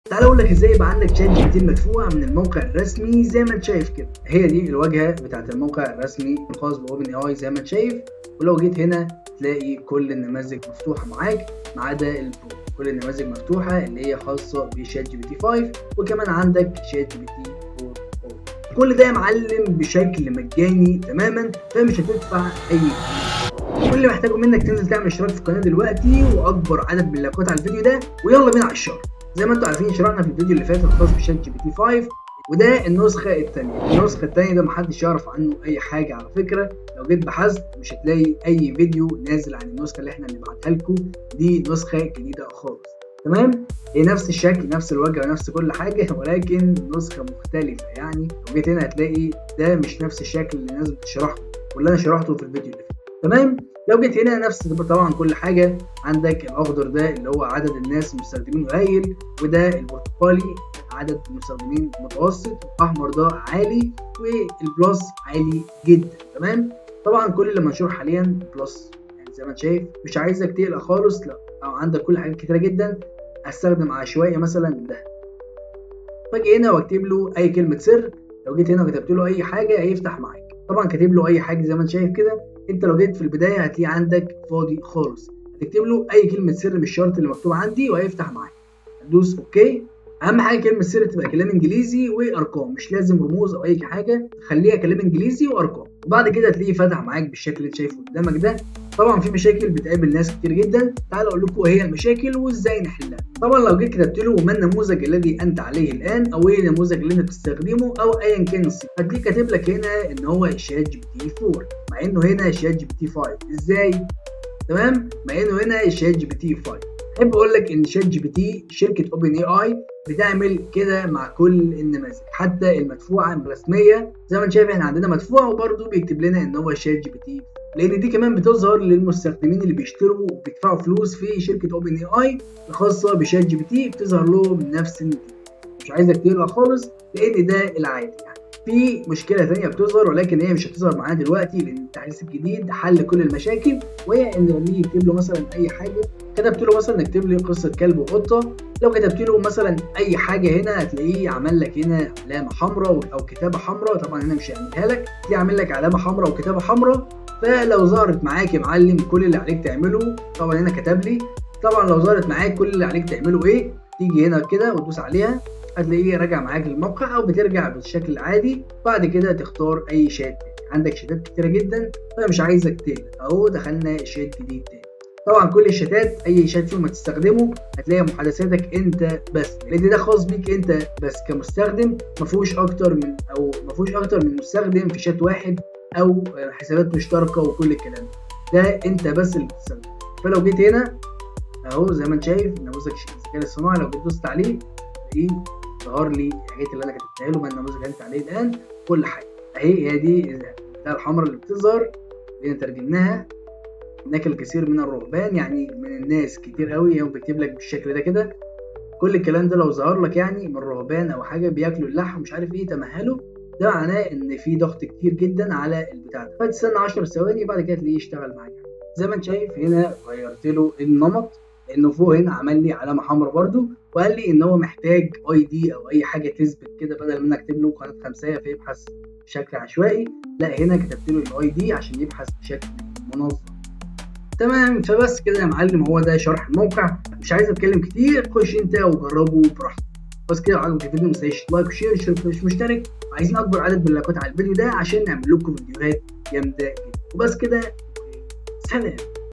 تعال اقول لك ازاي يبقى عندك شات جي بي تي مدفوع من الموقع الرسمي زي ما انت شايف كده هي دي الواجهه بتاعت الموقع الرسمي الخاص باوبن اي اي زي ما انت شايف ولو جيت هنا تلاقي كل النماذج مفتوحه معاك ما عدا البرو كل النماذج مفتوحه اللي هي خاصه بشات جي بي تي 5 وكمان عندك شات جي بي تي 4 كل ده يا معلم بشكل مجاني تماما فمش هتدفع اي كل اللي محتاجه منك تنزل تعمل اشتراك في القناه دلوقتي واكبر عدد من اللايكات على الفيديو ده ويلا بينا على الشهر زي ما انتم عارفين شرحنا في الفيديو اللي فات الخاص بشات جي بي تي 5 وده النسخة التانية النسخة التانية ده محدش يعرف عنه أي حاجة على فكرة لو جيت بحثت مش هتلاقي أي فيديو نازل عن النسخة اللي احنا بنبعتها لكم دي نسخة جديدة خالص تمام هي نفس الشكل نفس الواجهة نفس كل حاجة ولكن نسخة مختلفة يعني لو جيت هنا هتلاقي ده مش نفس الشكل اللي الناس بتشرحه واللي أنا شرحته في الفيديو اللي فات تمام لو جيت هنا نفس طبعا كل حاجه عندك الاخضر ده اللي هو عدد الناس المستخدمين قليل وده البرتقالي عدد المستخدمين متوسط الاحمر ده عالي والبلس عالي جدا تمام طبعا كل اللي منشور حاليا بلس يعني زي ما انت شايف مش عايزك تقلق خالص لا او عندك كل حاجات كتيره جدا استخدم عشوائي مثلا ده باجي هنا واكتب له اي كلمه سر لو جيت هنا وكتبت له اي حاجه هيفتح معاك طبعا كاتب له اي حاجه زي ما انت شايف كده انت لو جيت في البدايه هتلاقيه عندك فاضي خالص هتكتب له اي كلمه سر مش شرط اللي مكتوب عندي وهيفتح معاك هتدوس اوكي اهم حاجه كلمه سر تبقى كلام انجليزي وارقام مش لازم رموز او اي حاجه خليها كلام انجليزي وارقام وبعد كده هتلاقيه فتح معاك بالشكل اللي انت شايفه قدامك ده طبعا في مشاكل بتقابل ناس كتير جدا تعال اقول لكم ايه هي المشاكل وازاي نحلها طبعا لو جيت كتبت له ما النموذج الذي انت عليه الان او ايه النموذج اللي انت بتستخدمه او ايا كان الصيغه هتلاقيه كاتب لك هنا ان هو شات جي بي تي 4 مع انه هنا شات جي بي تي 5 ازاي تمام مع انه هنا شات جي بي تي 5 احب اقول لك ان شات جي بي تي شركه اوبن اي اي بتعمل كده مع كل النماذج حتى المدفوعه الرسميه زي ما انت شايف احنا عندنا مدفوع وبرده بيكتب لنا ان هو شات جي بي تي لان دي كمان بتظهر للمستخدمين اللي بيشتروا وبيدفعوا فلوس في شركه اوبن اي اي الخاصه بشات جي بي تي بتظهر لهم نفس النتيجه مش عايزك تقلق خالص لان ده العادي يعني في مشكله ثانيه بتظهر ولكن هي مش هتظهر معانا دلوقتي لان التحديث الجديد حل كل المشاكل وهي ان لما يجي يكتب له مثلا اي حاجه كتبت له مثلا اكتب لي قصه كلب وقطه لو كتبت له مثلا اي حاجه هنا هتلاقيه عمل لك هنا علامه حمراء او كتابه حمراء طبعا هنا مش هيعملها لك تلاقيه عامل لك علامه حمراء وكتابه حمراء فلو ظهرت معاك يا معلم كل اللي عليك تعمله طبعا هنا كتب لي طبعا لو ظهرت معاك كل اللي عليك تعمله ايه تيجي هنا كده وتدوس عليها هتلاقيه راجع معاك للموقع او بترجع بالشكل العادي بعد كده تختار اي شات عندك شتات كتيره جدا فانا مش عايزك تقلق اهو دخلنا شات جديد تاني طبعا كل الشتات اي شات فيهم هتستخدمه هتلاقي محادثاتك انت بس لان ده خاص بيك انت بس كمستخدم ما فيهوش اكتر من او ما فيهوش اكتر من مستخدم في شات واحد او حسابات مشتركه وكل الكلام ده انت بس اللي بتستخدمه فلو جيت هنا اهو زي ما انت شايف نموذج الذكاء الصناعي لو جيت دوست عليه تلاقيه ظهر لي الحاجات اللي انا كتبتها له ما النموذج اللي انت عليه الان كل حاجه اهي هي دي البتاع الحمراء اللي بتظهر اللي ترجمناها هناك الكثير من الرهبان يعني من الناس كتير قوي يوم بيكتب لك بالشكل ده كده كل الكلام ده لو ظهر لك يعني من رهبان او حاجه بياكلوا اللحم مش عارف ايه تمهلوا ده معناه ان في ضغط كتير جدا على البتاع ده فتستنى 10 ثواني بعد كده تلاقيه يشتغل معاك زي ما انت شايف هنا غيرت له النمط لانه فوق هنا عمل لي علامه حمراء برده وقال لي ان هو محتاج اي دي او اي حاجه تثبت كده بدل ما انا اكتب له قناه خمسيه فيبحث بشكل عشوائي لا هنا كتبت له الاي دي عشان يبحث بشكل منظم تمام فبس كده يا معلم هو ده شرح الموقع مش عايز اتكلم كتير خش انت وجربه براحتك بس كده عجبك الفيديو ما تنساش لايك وشير اشترك مش مشترك عايزين اكبر عدد من اللايكات على الفيديو ده عشان نعمل لكم فيديوهات جامده جدا وبس كده سلام